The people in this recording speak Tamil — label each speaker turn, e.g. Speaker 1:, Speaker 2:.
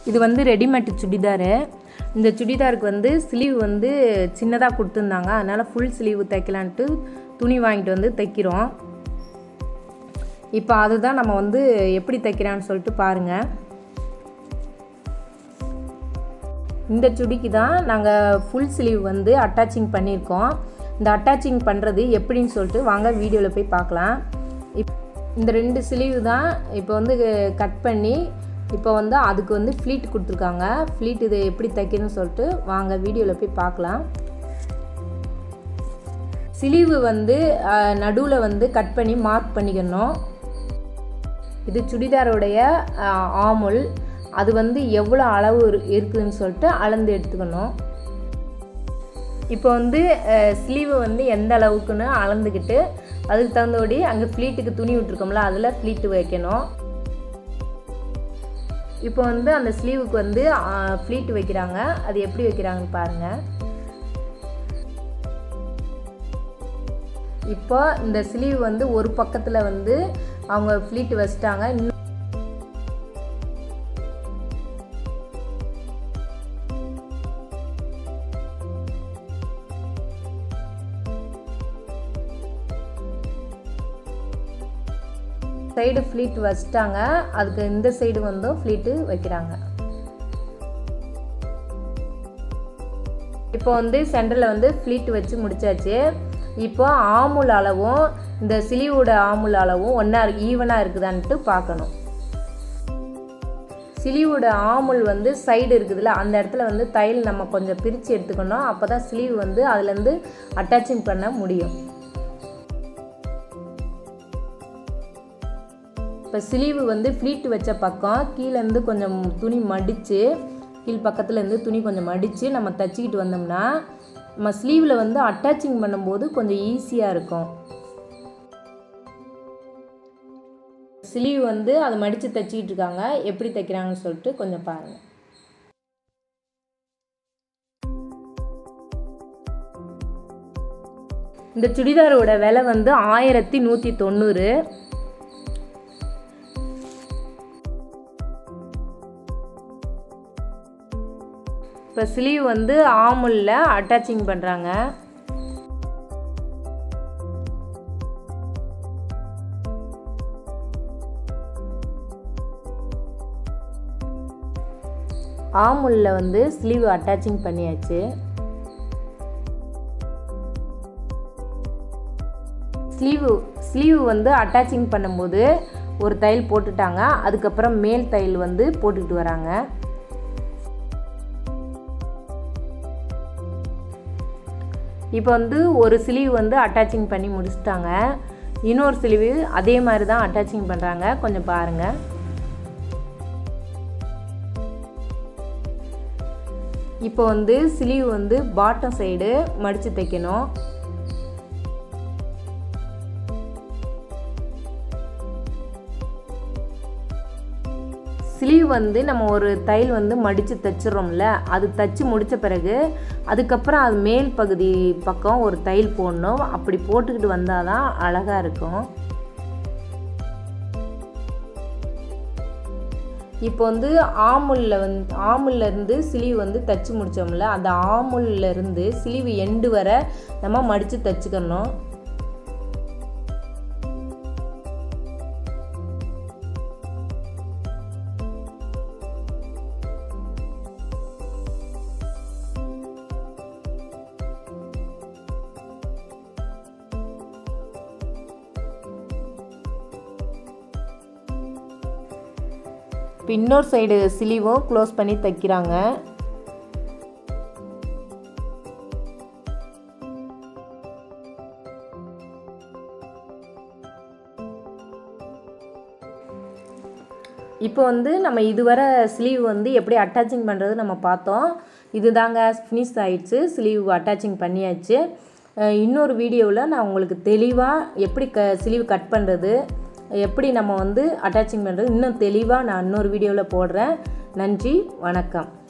Speaker 1: இது வந்து ரெடிமேட் சுடிதாரு இந்த சுடிதாருக்கு வந்து ஸ்லீவ் வந்து சின்னதாக கொடுத்துருந்தாங்க அதனால் ஃபுல் ஸ்லீவ் தைக்கலான்ட்டு துணி வாங்கிட்டு வந்து தைக்கிறோம் இப்போ அதுதான் நம்ம வந்து எப்படி தைக்கிறான்னு சொல்லிட்டு பாருங்கள் இந்த சுடிக்கு தான் நாங்கள் ஃபுல் ஸ்லீவ் வந்து அட்டாச்சிங் பண்ணியிருக்கோம் இந்த அட்டாச்சிங் பண்ணுறது எப்படின்னு சொல்லிட்டு வாங்க வீடியோவில் போய் பார்க்கலாம் இப் இந்த ரெண்டு ஸ்லீவ் தான் இப்போ வந்து கட் பண்ணி இப்போ வந்து அதுக்கு வந்து ஃப்ளீட் கொடுத்துருக்காங்க ஃப்ளீட் இது எப்படி தைக்கணும்னு சொல்லிட்டு வாங்க வீடியோவில் போய் பார்க்கலாம் ஸ்லீவு வந்து நடுவில் வந்து கட் பண்ணி மார்க் பண்ணிக்கணும் இது சுடிதாரோடைய ஆமுல் அது வந்து எவ்வளோ அளவு இருக்குதுன்னு சொல்லிட்டு அளந்து எடுத்துக்கணும் இப்போ வந்து ஸ்லீவை வந்து எந்த அளவுக்குன்னு அளந்துக்கிட்டு அதுக்கு தகுந்தபடி அங்கே ஃப்ளீட்டுக்கு துணி விட்டுருக்கோம்ல அதில் ஃப்ளீட்டு வைக்கணும் இப்போ வந்து அந்த ஸ்லீவுக்கு வந்து ஃப்ளீட் வைக்கிறாங்க அது எப்படி வைக்கிறாங்கன்னு பாருங்கள் இப்போ இந்த ஸ்லீவ் வந்து ஒரு பக்கத்தில் வந்து அவங்க ஃப்ளீட் வச்சிட்டாங்க இன்னும் சைடு ஃப்ளீட் வச்சிட்டாங்க அதுக்கு இந்த சைடு வந்து ஃப்ளீட்டு வைக்கிறாங்க இப்போ வந்து சென்டரில் வந்து ஃப்ளீட் வச்சு முடிச்சாச்சு இப்போ ஆமுல் அளவும் இந்த சிலிவோட ஆமுல் அளவும் ஒன்றா இருக்கு ஈவனாக இருக்குதான்ட்டு பார்க்கணும் சிலிவோட ஆமுல் வந்து சைடு இருக்குதுல்ல அந்த இடத்துல வந்து தையல் நம்ம கொஞ்சம் பிரித்து எடுத்துக்கணும் அப்போ தான் ஸ்லீவ் வந்து அதுலேருந்து அட்டாச்சிங் பண்ண முடியும் இப்போ ஸ்லீவு வந்து ஃப்ளீட் வச்ச பக்கம் கீழேருந்து கொஞ்சம் துணி மடித்து கீழ் பக்கத்துலேருந்து துணி கொஞ்சம் மடித்து நம்ம தைச்சிக்கிட்டு வந்தோம்னா நம்ம ஸ்லீவில் வந்து அட்டாச்சிங் பண்ணும்போது கொஞ்சம் ஈஸியாக இருக்கும் ஸ்லீவ் வந்து அதை மடித்து தைச்சிக்கிட்டு இருக்காங்க எப்படி தைக்கிறாங்கன்னு சொல்லிட்டு கொஞ்சம் பாருங்கள் இந்த சுடிதாரோட விலை வந்து ஆயிரத்தி நூற்றி தொண்ணூறு இப்போ ஸ்லீவ் வந்து ஆமுலில் அட்டாச்சிங் பண்ணுறாங்க ஆமுலில் வந்து ஸ்லீவ் அட்டாச்சிங் பண்ணியாச்சு ஸ்லீவ் ஸ்லீவ் வந்து அட்டாச்சிங் பண்ணும்போது ஒரு தையல் போட்டுட்டாங்க அதுக்கப்புறம் மேல் தையல் வந்து போட்டுக்கிட்டு வராங்க இப்போ வந்து ஒரு ஸ்லீவ் வந்து அட்டாச்சிங் பண்ணி முடிச்சிட்டாங்க இன்னொரு ஸ்லீவ் அதே மாதிரி தான் அட்டாச்சிங் பண்ணுறாங்க கொஞ்சம் பாருங்கள் இப்போ வந்து ஸ்லீவ் வந்து பாட்டம் சைடு மடித்து தைக்கணும் ஸ்லீவ் வந்து நம்ம ஒரு தையல் வந்து மடித்து தைச்சிட்றோம்ல அது தைச்சி முடித்த பிறகு அதுக்கப்புறம் அது மேல் பகுதி பக்கம் ஒரு தையல் போடணும் அப்படி போட்டுக்கிட்டு வந்தால் தான் அழகாக இருக்கும் இப்போ வந்து ஆமுலில் வந்து ஆமுல்லேருந்து ஸ்லீவ் வந்து தைச்சி முடித்தோம்ல அந்த ஆமுல்லேருந்து ஸ்லீவ் எண்டு வர நம்ம மடித்து தைச்சிக்கணும் இப்போ இன்னொரு சைடு ஸ்லீவும் க்ளோஸ் பண்ணி தைக்கிறாங்க இப்போ வந்து நம்ம இதுவரை ஸ்லீவ் வந்து எப்படி அட்டாச்சிங் பண்ணுறது நம்ம பார்த்தோம் இது தாங்க ஃபினிஷ் ஆயிடுச்சு ஸ்லீவ் அட்டாச்சிங் பண்ணியாச்சு இன்னொரு வீடியோவில் நான் உங்களுக்கு தெளிவாக எப்படி க ஸ்லீவ் கட் பண்ணுறது எப்படி நம்ம வந்து அட்டாச்சிங் பண்ணுறது இன்னும் தெளிவாக நான் இன்னொரு வீடியோவில் போடுறேன் நன்றி வணக்கம்